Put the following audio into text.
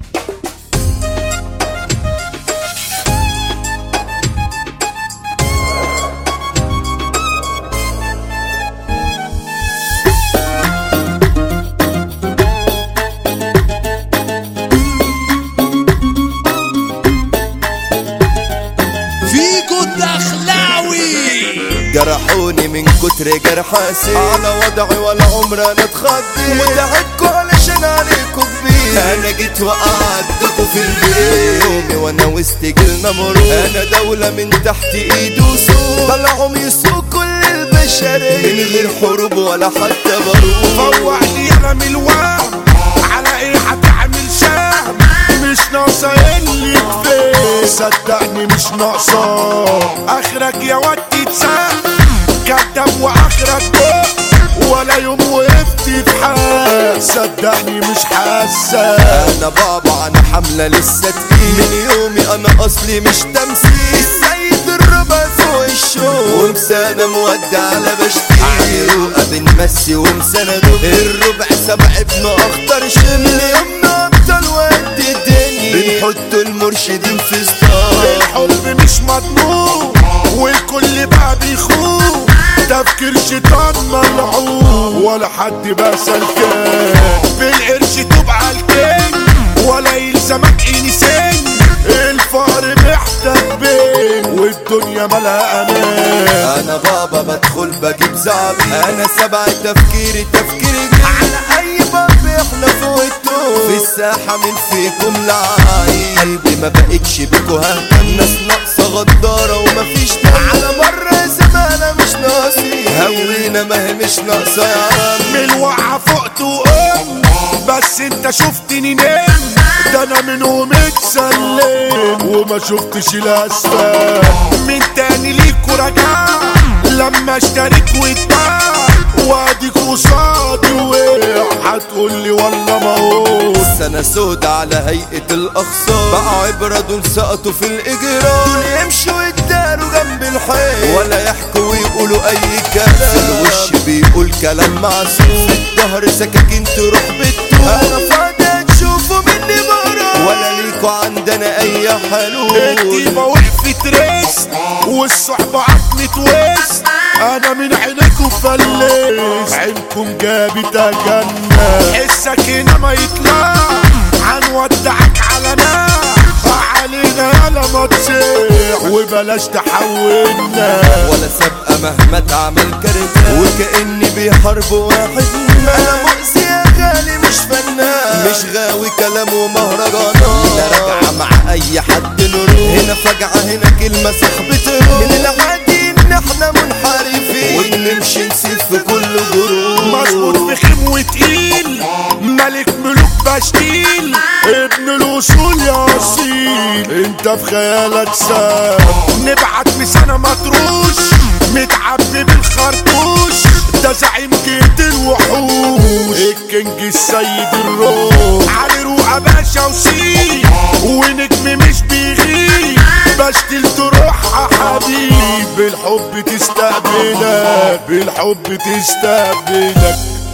فيجو الدخلاوي جرحوني من كتر جرح حاسين على وضعي ولا عمر انا اتخضيت ودعيتكوا علشان عليكوا كبير انا جيت وقعدتكوا في البيت يومي وانا وسط جيلنا مرور انا دولة من تحت ايد وسوق طلعوا يسوق كل البشرية من غير حروب ولا حتى بارود فوقني انا من الوهم على ايه هتعمل شهم مش ناقصه اللي فيه صدقني مش ناقصه اخرك يا واد تتسام كداب واخرك بق ولا يوم وقفت في حال صدقني مش حاسه انا بابا انا حملة لسه تقيل من يومي انا اصلي مش تمثيل السيد الربع فوق الشوق ومسانة مودع على بشتي رؤى بنمسي ومسانة دوب الربع سبع ابنه اخطر شمل يومنا ابطال وقد الدنيا بنحط المرشدين في ستار الحب مش مضمون والكل بقى بيخون تفكير شيطان ملعون ولا حد بقى سلكان بالقرش تبقى الكين ولا يلزمك انسان الفقر محتاج بين والدنيا مالها امان انا بابا بدخل بجيب زعبي انا سبع تفكيري تفكيري جاي. على اي باب احنا فوق التوب في الساحة من فيكم لعاي قلبي ما بقتش بيكو ههتم ناس ناقصة غدارة ومفيش دم على مرة زمانة مش ناقصين هوينا ما هي مش ناقصة يا عم من الوقعة فقت وقم بس انت شفتني نام ده انا منهم اتسلم وما شفتش الاسفل من تاني ليكوا رجع لما اشتريت واتباع واديك قصادي وقع هتقولي والله ما هو سنة سودة على هيئة الأخصار بقى عبرة دول سقطوا في الإجرام دول يمشوا يداروا جنب الحيط ولا يحكوا ويقولوا أي كلام في الوش بيقول كلام معسول في الظهر سكاكين تروح بالطول أنا فاضي تشوفوا مني مرة ولا ليكوا عندنا أي حلول التيمة وقفت ريس والصحبة عطمت ويس انا من عينكم فلس عينكم جابت جنة حسك هنا ما يطلع هنودعك على نار علينا يالا ما تصيح وبلاش تحولنا ولا سابقة مهما تعمل كارثة وكأني بيحارب واحد أنا مؤذي يا غالي مش فنان مش غاوي كلام ومهرجانات لا راجعة مع أي حد نروح هنا فجعة هنا كلمة صاحبة من العادي إن احنا منحرفين ونمشي نسيب في كل جروح مظبوط في خيم وتقيل ملك ملوك بشتيل ابن الاصول يا اصيل انت في خيالك ساب نبعت مسانة مطروش متعبي بالخرطوش ده زعيم جيت الوحوش الكينج السيد الروح علي رؤى باشا وسيل ونجم مش بيغيب بشتل تروحها حبيب بالحب تستقبلك بالحب تستقبلك